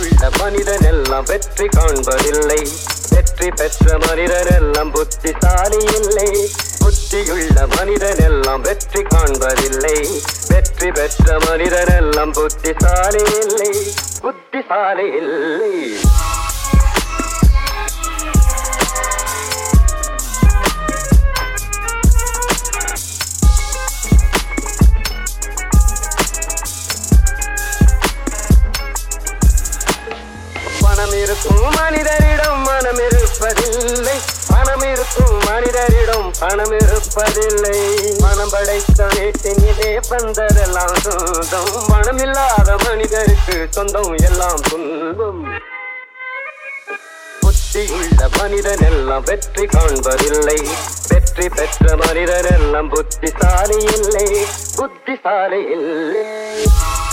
புத்தியுள்ள மனிதன் எல்லாம் வெற்றி காண்பதில்லை வெற்றி பெற்ற மனிதன் எல்லாம் புத்திசாலி இல்லை புத்தியுள்ள மனிதன் எல்லாம் வெற்றி காண்பதில்லை வெற்றி பெற்ற மனிதன் எல்லாம் புத்திசாலி இல்லை புத்திசாலி இல்லை பணம் இருக்கும் மனிதரிடம் மனம் இருப்பதில்லை பணம் இருக்கும் மனிதரிடம் பணம் இருப்பதில்லை பணம் படைத்த வீட்டின் இதே பந்தரெல்லாம் சொந்தம் பணம் இல்லாத மனிதருக்கு சொந்தம் எல்லாம் துன்பம் புத்தியுள்ள மனிதன் எல்லாம் வெற்றி காண்பதில்லை வெற்றி பெற்ற மனிதன் எல்லாம் புத்திசாலி இல்லை புத்திசாலி இல்லை